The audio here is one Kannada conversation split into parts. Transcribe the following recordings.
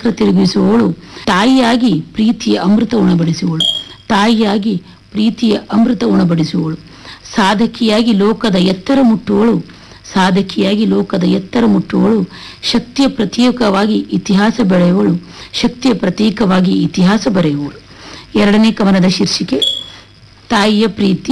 ಚಕ್ರ ತಿರುಗಿಸುವವಳು ತಾಯಿಯಾಗಿ ಪ್ರೀತಿಯ ಅಮೃತ ಉಣಬಡಿಸುವಳು ತಾಯಿಯಾಗಿ ಪ್ರೀತಿಯ ಅಮೃತ ಉಣಬಡಿಸುವಳು ಸಾಧಕಿಯಾಗಿ ಲೋಕದ ಎತ್ತರ ಮುಟ್ಟುವಳು ಸಾಧಕಿಯಾಗಿ ಲೋಕದ ಎತ್ತರ ಮುಟ್ಟುವಳು ಶಕ್ತಿಯ ಪ್ರತೀಕವಾಗಿ ಇತಿಹಾಸ ಬೆಳೆಯುವಳು ಶಕ್ತಿಯ ಪ್ರತೀಕವಾಗಿ ಇತಿಹಾಸ ಬರೆಯುವಳು ಎರಡನೇ ಕವನದ ಶೀರ್ಷಿಕೆ ತಾಯಿಯ ಪ್ರೀತಿ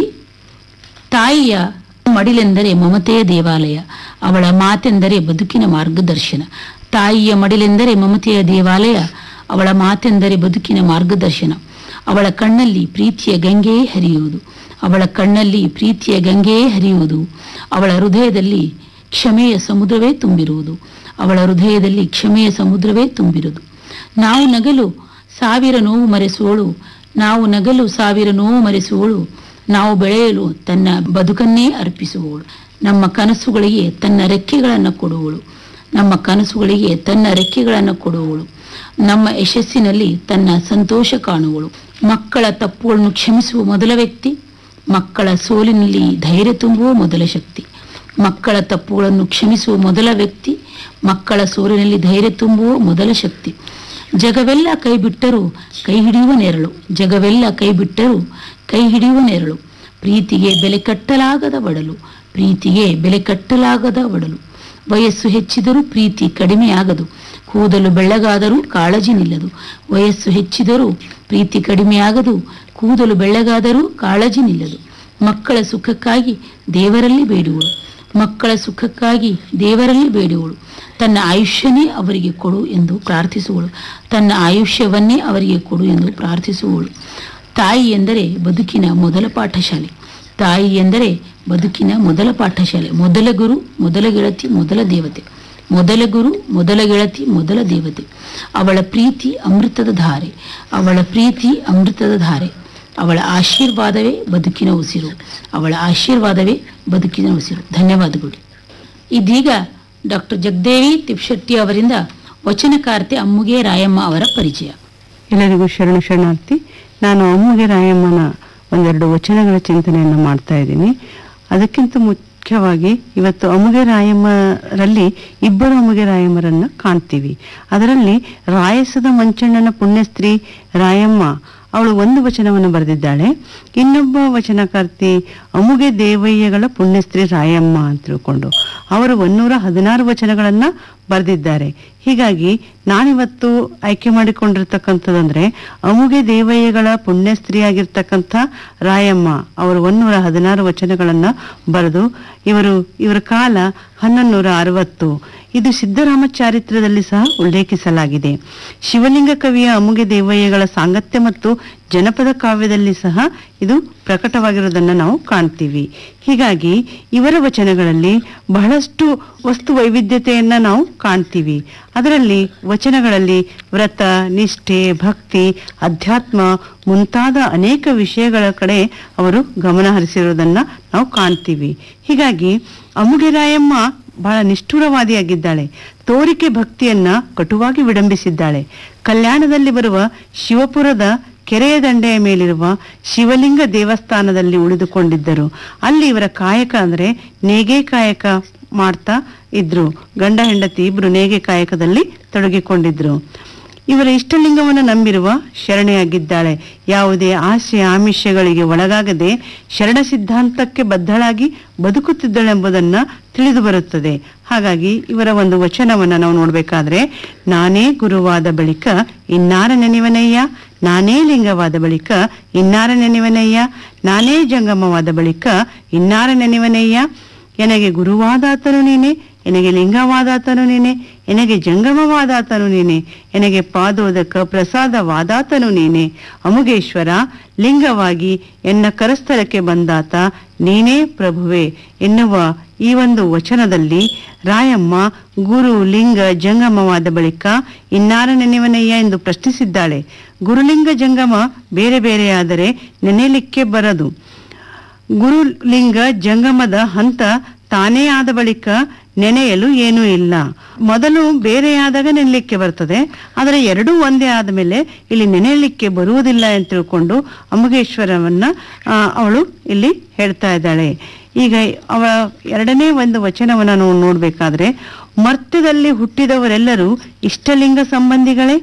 ತಾಯಿಯ ಮಡಿಲೆಂದರೆ ಮಮತೆಯ ದೇವಾಲಯ ಅವಳ ಮಾತೆಂದರೆ ಬದುಕಿನ ಮಾರ್ಗದರ್ಶನ ತಾಯಿಯ ಮಡಿಲೆಂದರೆ ಮಮತೆಯ ದೇವಾಲಯ ಅವಳ ಮಾತೆಂದರೆ ಬದುಕಿನ ಮಾರ್ಗದರ್ಶನ ಅವಳ ಕಣ್ಣಲ್ಲಿ ಪ್ರೀತಿಯ ಗಂಗೆಯೇ ಹರಿಯುವುದು ಅವಳ ಕಣ್ಣಲ್ಲಿ ಪ್ರೀತಿಯ ಗಂಗೆಯೇ ಹರಿಯುವುದು ಅವಳ ಹೃದಯದಲ್ಲಿ ಕ್ಷಮೆಯ ಸಮುದ್ರವೇ ತುಂಬಿರುವುದು ಅವಳ ಹೃದಯದಲ್ಲಿ ಕ್ಷಮೆಯ ಸಮುದ್ರವೇ ತುಂಬಿರುವುದು ನಾವು ನಗಲು ಸಾವಿರ ನೋವು ಮರೆಸುವಳು ನಾವು ನಗಲು ಸಾವಿರ ನೋವು ಮರೆಸುವಳು ನಾವು ಬೆಳೆಯಲು ತನ್ನ ಬದುಕನ್ನೇ ಅರ್ಪಿಸುವವಳು ನಮ್ಮ ಕನಸುಗಳಿಗೆ ತನ್ನ ರೆಕ್ಕೆಗಳನ್ನು ಕೊಡುವಳು ನಮ್ಮ ಕನಸುಗಳಿಗೆ ತನ್ನ ರೆಕ್ಕೆಗಳನ್ನು ಕೊಡುವವಳು ನಮ್ಮ ಯಶಸ್ಸಿನಲ್ಲಿ ತನ್ನ ಸಂತೋಷ ಕಾಣುವಳು ಮಕ್ಕಳ ತಪ್ಪುಗಳನ್ನು ಕ್ಷಮಿಸುವ ಮೊದಲ ವ್ಯಕ್ತಿ ಮಕ್ಕಳ ಸೋಲಿನಲ್ಲಿ ಧೈರ್ಯ ತುಂಬುವ ಮೊದಲ ಶಕ್ತಿ ಮಕ್ಕಳ ತಪ್ಪುಗಳನ್ನು ಕ್ಷಮಿಸುವ ಮೊದಲ ವ್ಯಕ್ತಿ ಮಕ್ಕಳ ಸೋಲಿನಲ್ಲಿ ಧೈರ್ಯ ತುಂಬುವ ಮೊದಲ ಶಕ್ತಿ ಜಗವೆಲ್ಲ ಕೈ ಬಿಟ್ಟರೂ ಕೈ ಹಿಡಿಯುವ ನೆರಳು ಜಗವೆಲ್ಲ ಕೈ ಬಿಟ್ಟರೂ ಕೈ ಹಿಡಿಯುವ ನೆರಳು ಪ್ರೀತಿಗೆ ಬೆಲೆ ಕಟ್ಟಲಾಗದ ಒಡಲು ಪ್ರೀತಿಗೆ ಬೆಲೆ ಕಟ್ಟಲಾಗದ ಒಡಲು ವಯಸ್ಸು ಹೆಚ್ಚಿದರೂ ಪ್ರೀತಿ ಕಡಿಮೆಯಾಗದು ಕೂದಲು ಬೆಳ್ಳಗಾದರೂ ಕಾಳಜಿ ನಿಲ್ಲದು ವಯಸ್ಸು ಹೆಚ್ಚಿದರೂ ಪ್ರೀತಿ ಕಡಿಮೆಯಾಗದು ಕೂದಲು ಬೆಳ್ಳಗಾದರೂ ಕಾಳಜಿ ನಿಲ್ಲದು ಮಕ್ಕಳ ಸುಖಕ್ಕಾಗಿ ದೇವರಲ್ಲಿ ಬೇಡುವಳು ಮಕ್ಕಳ ಸುಖಕ್ಕಾಗಿ ದೇವರಲ್ಲಿ ಬೇಡುವಳು ತನ್ನ ಆಯುಷ್ಯನೇ ಅವರಿಗೆ ಕೊಡು ಎಂದು ಪ್ರಾರ್ಥಿಸುವಳು ತನ್ನ ಆಯುಷ್ಯವನ್ನೇ ಅವರಿಗೆ ಕೊಡು ಎಂದು ಪ್ರಾರ್ಥಿಸುವಳು ತಾಯಿ ಎಂದರೆ ಬದುಕಿನ ಮೊದಲ ಪಾಠಶಾಲೆ ತಾಯಿ ಎಂದರೆ ಬದುಕಿನ ಮೊದಲ ಪಾಠಶಾಲೆ ಮೊದಲ ಗುರು ಮೊದಲ ಗೆಳತಿ ಮೊದಲ ದೇವತೆ ಮೊದಲ ಗುರು ಮೊದಲ ಗೆಳತಿ ಮೊದಲ ದೇವತೆ ಅವಳ ಪ್ರೀತಿ ಅಮೃತದ ಧಾರೆ ಅವಳ ಪ್ರೀತಿ ಅಮೃತದ ಧಾರೆ ಅವಳ ಆಶೀರ್ವಾದವೇ ಬದುಕಿನ ಉಸಿರು ಅವಳ ಆಶೀರ್ವಾದವೇ ಬದುಕಿನ ಉಸಿರು ಧನ್ಯವಾದಗಳು ಇದೀಗ ಡಾಕ್ಟರ್ ಜಗದೇವಿ ತಿಪ್ಶೆಟ್ಟಿ ಅವರಿಂದ ವಚನಕಾರ್ತೆ ಅಮ್ಮುಗೆ ರಾಯಮ್ಮ ಅವರ ಪರಿಚಯ ಎಲ್ಲರಿಗೂ ಶರಣ ಶರಣಾರ್ಥಿ ನಾನು ಅಮ್ಮುಗೆ ರಾಯಮ್ಮನ ಒಂದೆರಡು ವಚನಗಳ ಚಿಂತನೆಯನ್ನು ಮಾಡ್ತಾ ಇದ್ದೀನಿ ಅದಕ್ಕಿಂತ ಮುಖ್ಯವಾಗಿ ಇವತ್ತು ಅಮುಗೆ ರಾಯಮ್ಮರಲ್ಲಿ ಇಬ್ಬರು ಅಮುಗೆ ರಾಯಮ್ಮರನ್ನ ಕಾಣ್ತೀವಿ ಅದರಲ್ಲಿ ರಾಯಸದ ಮಂಚಣ್ಣನ ಪುಣ್ಯಸ್ತ್ರೀ ರಾಯಮ್ಮ ಅವಳು ಒಂದು ವಚನವನ್ನು ಬರೆದಿದ್ದಾಳೆ ಇನ್ನೊಬ್ಬ ವಚನಕಾರ್ತಿ ಅಮುಗೆ ದೇವಯ್ಯಗಳ ಪುಣ್ಯಸ್ತ್ರೀ ರಾಯಮ್ಮ ಅಂತ ತಿಳ್ಕೊಂಡು ಅವರು ಒನ್ನೂರ ಹದಿನಾರು ವಚನಗಳನ್ನ ಬರೆದಿದ್ದಾರೆ ಹೀಗಾಗಿ ನಾನಿವತ್ತು ಆಯ್ಕೆ ಮಾಡಿಕೊಂಡಿರ್ತಕ್ಕಂಥದ್ದಂದ್ರೆ ಅಮುಗೆ ದೇವಯ್ಯಗಳ ಪುಣ್ಯಸ್ತ್ರೀಯಾಗಿರ್ತಕ್ಕಂಥ ರಾಯಮ್ಮ ಅವರು ಒನ್ನೂರ ಹದಿನಾರು ವಚನಗಳನ್ನ ಬರೆದು ಇವರು ಇವರ ಕಾಲ ಹನ್ನೊಂದೂರ ಅರವತ್ತು ಇದು ಸಿದ್ದರಾಮ ಚಾರಿತ್ರದಲ್ಲಿ ಸಹ ಉಲ್ಲೇಖಿಸಲಾಗಿದೆ ಶಿವಲಿಂಗ ಕವಿಯ ಅಮುಗೆ ದೇವಯ್ಯಗಳ ಸಾಂಗತ್ಯ ಮತ್ತು ಜನಪದ ಕಾವ್ಯದಲ್ಲಿ ಸಹ ಇದು ಪ್ರಕಟವಾಗಿರೋದನ್ನ ನಾವು ಕಾಣ್ತೀವಿ ಹೀಗಾಗಿ ಇವರ ವಚನಗಳಲ್ಲಿ ಬಹಳಷ್ಟು ವಸ್ತು ವೈವಿಧ್ಯತೆಯನ್ನ ನಾವು ಕಾಣ್ತೀವಿ ಅದರಲ್ಲಿ ವಚನಗಳಲ್ಲಿ ವ್ರತ ನಿಷ್ಠೆ ಭಕ್ತಿ ಅಧ್ಯಾತ್ಮ ಮುಂತಾದ ಅನೇಕ ವಿಷಯಗಳ ಕಡೆ ಅವರು ಗಮನ ಹರಿಸಿರೋದನ್ನ ನಾವು ಕಾಣ್ತೀವಿ ಹೀಗಾಗಿ ಅಮುಗೆರಾಯಮ್ಮ ಬಹಳ ನಿಷ್ಠುರವಾದಿಯಾಗಿದ್ದಾಳೆ ತೋರಿಕೆ ಭಕ್ತಿಯನ್ನ ಕಟುವಾಗಿ ವಿಡಂಬಿಸಿದ್ದಾಳೆ ಕಲ್ಯಾಣದಲ್ಲಿ ಬರುವ ಶಿವಪುರದ ಕೆರೆಯ ದಂಡೆಯ ಮೇಲಿರುವ ಶಿವಲಿಂಗ ದೇವಸ್ಥಾನದಲ್ಲಿ ಉಳಿದುಕೊಂಡಿದ್ದರು ಅಲ್ಲಿ ಇವರ ಕಾಯಕ ಅಂದ್ರೆ ನೇಗೆ ಕಾಯಕ ಮಾಡ್ತಾ ಇದ್ರು ಗಂಡ ಹೆಂಡತಿ ಇಬ್ರು ನೇಗೆ ಕಾಯಕದಲ್ಲಿ ತೊಡಗಿಕೊಂಡಿದ್ರು ಇವರ ಇಷ್ಟಲಿಂಗವನ್ನು ನಂಬಿರುವ ಶರಣೆಯಾಗಿದ್ದಾಳೆ ಯಾವುದೇ ಆಸೆ ಆಮಿಷಗಳಿಗೆ ಒಳಗಾಗದೆ ಶರಣ ಸಿದ್ಧಾಂತಕ್ಕೆ ಬದ್ಧಳಾಗಿ ಬದುಕುತ್ತಿದ್ದಳೆಂಬುದನ್ನ ತಿಳಿದು ಬರುತ್ತದೆ ಹಾಗಾಗಿ ಇವರ ಒಂದು ವಚನವನ್ನ ನಾವು ನೋಡ್ಬೇಕಾದ್ರೆ ನಾನೇ ಗುರುವಾದ ಬಳಿಕ ಇನ್ನಾರ ನೆನೆವನಯ್ಯ ನಾನೇ ಲಿಂಗವಾದ ಬಳಿಕ ಇನ್ನಾರ ನೆನೆವನಯ್ಯ ನಾನೇ ಜಂಗಮವಾದ ಬಳಿಕ ಇನ್ನಾರ ನೆನೆವನಯ್ಯ ಎನಗೆ ಗುರುವಾದಾತನು ನೀನೆ ಎನಗೆ ಲಿಂಗವಾದಾತನು ನೀನೆ ಎನಗೆ ಜಂಗಮವಾದಾತನು ನೀನೆ ಎನಗೆ ಪಾದೋದಕ ಪ್ರಸಾದವಾದಾತನು ನೀನೆ ಅಮುಗೇಶ್ವರ ಲಿಂಗವಾಗಿ ಎನ್ನ ಕರಸ್ಥಳಕ್ಕೆ ಬಂದಾತ ನೀನೇ ಪ್ರಭುವೆ ಎನ್ನುವ ಈ ಒಂದು ವಚನದಲ್ಲಿ ರಾಯಮ್ಮ ಗುರು ಲಿಂಗ ಜಂಗಮವಾದ ಬಳಿಕ ಇನ್ನಾರ ನೆನೆವನಯ್ಯ ಎಂದು ಪ್ರಶ್ನಿಸಿದ್ದಾಳೆ ಗುರುಲಿಂಗ ಜಂಗಮ ಬೇರೆ ಬೇರೆಯಾದರೆ ನೆನೆಯಲಿಕ್ಕೆ ಬರದು ಗುರುಲಿಂಗ ಜಂಗಮದ ಹಂತ ತಾನೇ ಆದ ಬಳಿಕ ನೆನೆಯಲು ಏನೂ ಇಲ್ಲ ಮೊದಲು ಬೇರೆಯಾದಾಗ ನೆನೆಯಲಿಕ್ಕೆ ಬರ್ತದೆ ಆದರೆ ಎರಡೂ ಒಂದೇ ಆದ ಮೇಲೆ ಇಲ್ಲಿ ನೆನೆಯಲಿಕ್ಕೆ ಬರುವುದಿಲ್ಲ ಅಂತ ತಿಳ್ಕೊಂಡು ಅಮುಗೇಶ್ವರವನ್ನ ಆ, ಅವಳು ಇಲ್ಲಿ ಹೇಳ್ತಾ ಇದ್ದಾಳೆ ಈಗ ಅವಳ ಎರಡನೇ ಒಂದು ವಚನವನ್ನ ನಾವು ನೋಡ್ಬೇಕಾದ್ರೆ ಮರ್ತ್ಯದಲ್ಲಿ ಹುಟ್ಟಿದವರೆಲ್ಲರೂ ಇಷ್ಟಲಿಂಗ ಸಂಬಂಧಿಗಳೇ